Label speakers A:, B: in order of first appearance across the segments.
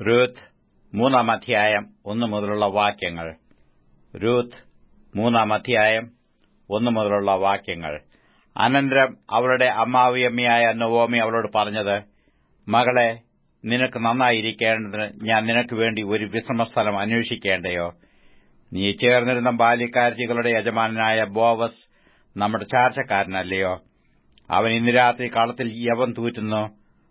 A: Ruth മൂന്നാം അധ്യായം ഒന്നു മുതലുള്ള വാക്യങ്ങൾ രൂത്ത് മൂന്നാം അധ്യായം ഒന്നു മുതലുള്ള വാക്യങ്ങൾ അനന്തരം അവളുടെ അമ്മാവിയമ്മയായ നൊവോമി അവളോട് പറഞ്ഞത് മകളെ നിനക്ക് നന്നായിരിക്കേണ്ടതിന് ഞാൻ നിനക്ക് വേണ്ടി ഒരു വിശ്രമസ്ഥലം അന്വേഷിക്കേണ്ടയോ നീ ചേർന്നിരുന്ന ബാല്യക്കാരത്തികളുടെ യജമാനായ ബോവസ് നമ്മുടെ ചാർച്ചക്കാരനല്ലയോ അവൻ ഇന്ന് രാത്രി കളത്തിൽ യവം തൂറ്റുന്നു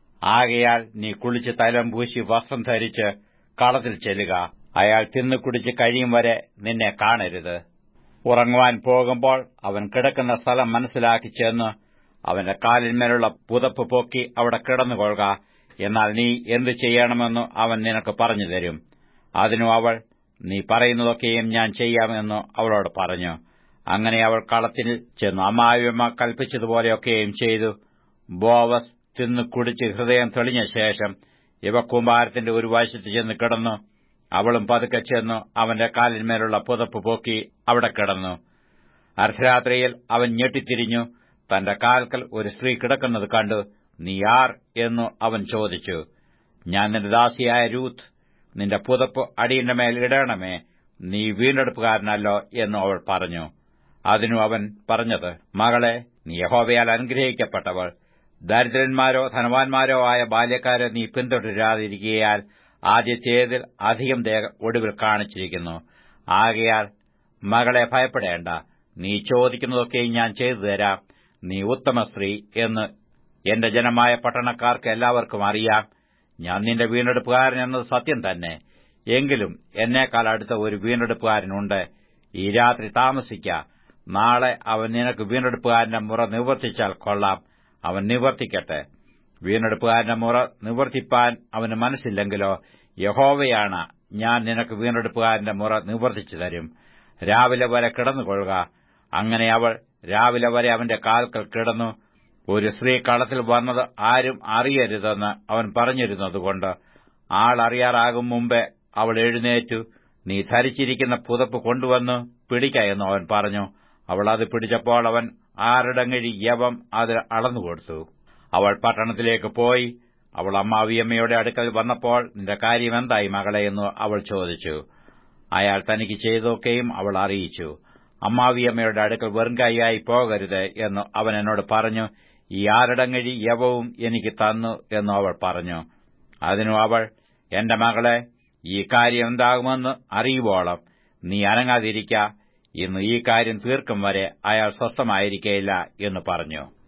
A: ആകയാൽ നീ കുളിച്ച് തലം പൂശി വസ്ത്രം ധരിച്ച് കളത്തിൽ ചെല്ലുക അയാൾ തിന്നു കുടിച്ച് കഴിയും വരെ നിന്നെ കാണരുത് ഉറങ്ങുവാൻ പോകുമ്പോൾ അവൻ കിടക്കുന്ന സ്ഥലം മനസ്സിലാക്കി ചെന്ന് അവന്റെ കാലിന്മേലുള്ള പുതപ്പ് പൊക്കി അവിടെ കിടന്നുകൊള്ളുക എന്നാൽ നീ എന്തു ചെയ്യണമെന്ന് അവൻ നിനക്ക് പറഞ്ഞു തരും അതിനു അവൾ നീ പറയുന്നതൊക്കെയും ഞാൻ ചെയ്യാമെന്ന് അവളോട് പറഞ്ഞു അങ്ങനെ അവൾ കളത്തിൽ ചെന്നു അമ്മാവിയമ്മ കൽപ്പിച്ചതുപോലെയൊക്കെയും ചെയ്തു ബോവസ് തിന്നു കുടിച്ച് ഹൃദയം തെളിഞ്ഞ ശേഷം യുവകുമാരത്തിന്റെ ഒരു വശത്ത് ചെന്ന് കിടന്നു അവളും പതുക്കെ ചെന്നു അവന്റെ കാലിന്മേലുള്ള പുതപ്പ് പൊക്കി അവിടെ കിടന്നു അർദ്ധരാത്രിയിൽ അവൻ ഞെട്ടിത്തിരിഞ്ഞു തന്റെ കാൽക്കൽ ഒരു സ്ത്രീ കിടക്കുന്നത് കണ്ടു നീ ആർ എന്നു അവൻ ചോദിച്ചു ഞാൻ നിന്റെ ദാസിയായ രൂത്ത് നിന്റെ പുതപ്പ് അടിയന്റെ മേൽ ഇടണമേ നീ വീണ്ടെടുപ്പുകാരനല്ലോ എന്നു അവൾ പറഞ്ഞു അതിനു അവൻ പറഞ്ഞത് മകളെ നീ യഹോവയാൽ അനുഗ്രഹിക്കപ്പെട്ടവൾ ദരിദ്രന്മാരോ ധനവാന്മാരോ ആയ ബാല്യക്കാരെ നീ പിന്തുടരാതിരിക്കയാൽ ആദ്യത്തേതിൽ അധികം ദേഹ ഒടുവിൽ കാണിച്ചിരിക്കുന്നു ആകയാൽ മകളെ ഭയപ്പെടേണ്ട നീ ചോദിക്കുന്നതൊക്കെ ഞാൻ ചെയ്തു തരാം നീ ഉത്തമ സ്ത്രീ എന്ന് എന്റെ ജനമായ പട്ടണക്കാർക്ക് എല്ലാവർക്കും അറിയാം ഞാൻ നിന്റെ വീണ്ടെടുപ്പുകാരൻ എന്നത് സത്യം തന്നെ എങ്കിലും എന്നേക്കാൾ അടുത്ത ഒരു വീണ്ടെടുപ്പുകാരനുണ്ട് ഈ രാത്രി താമസിക്ക നാളെ അവൻ നിനക്ക് വീണ്ടെടുപ്പുകാരന്റെ മുറ നിവർത്തിച്ചാൽ കൊള്ളാം അവൻ നിവർത്തിക്കട്ടെ വീണ്ടെടുപ്പുകാരന്റെ മുറ നിവർത്തിപ്പാൻ അവന് മനസ്സില്ലെങ്കിലോ യഹോവയാണ് ഞാൻ നിനക്ക് വീണ്ടെടുപ്പുകാരന്റെ മുറ നിവർത്തിച്ചു തരും രാവിലെ വരെ കിടന്നുകൊള്ളുക അങ്ങനെ അവൾ രാവിലെ വരെ അവന്റെ കാൽക്കൽ കിടന്നു ഒരു സ്ത്രീ കളത്തിൽ വന്നത് ആരും അറിയരുതെന്ന് അവൻ പറഞ്ഞിരുന്നതുകൊണ്ട് ആൾ അറിയാറാകും മുമ്പേ അവൾ എഴുന്നേറ്റു നീ ധരിച്ചിരിക്കുന്ന പുതപ്പ് കൊണ്ടുവന്ന് പിടിക്ക എന്ന് അവൻ പറഞ്ഞു അവൾ അത് പിടിച്ചപ്പോൾ അവൻ ആറിടങ്ങഴി യവം അത് അളന്നുകൊടുത്തു അവൾ പട്ടണത്തിലേക്ക് പോയി അവൾ അമ്മാവിയമ്മയുടെ അടുക്കൽ വന്നപ്പോൾ നിന്റെ കാര്യം എന്തായി മകളെ എന്ന് അവൾ ചോദിച്ചു അയാൾ തനിക്ക് ചെയ്തൊക്കെയും അവൾ അറിയിച്ചു അമ്മാവിയമ്മയുടെ അടുക്കൽ വെറുങ്കായി പോകരുത് എന്ന് അവൻ എന്നോട് പറഞ്ഞു ഈ ആറിടങ്ങഴി യവവും എനിക്ക് തന്നു എന്ന് അവൾ പറഞ്ഞു അതിനു അവൾ എന്റെ മകളെ ഈ കാര്യം എന്താകുമെന്ന് അറിയുവോളം നീ അനങ്ങാതിരിക്ക ഇന്ന് ഈ കാര്യം തീർക്കും വരെ അയാൾ സ്വസ്ഥമായിരിക്കയില്ല എന്ന് പറഞ്ഞു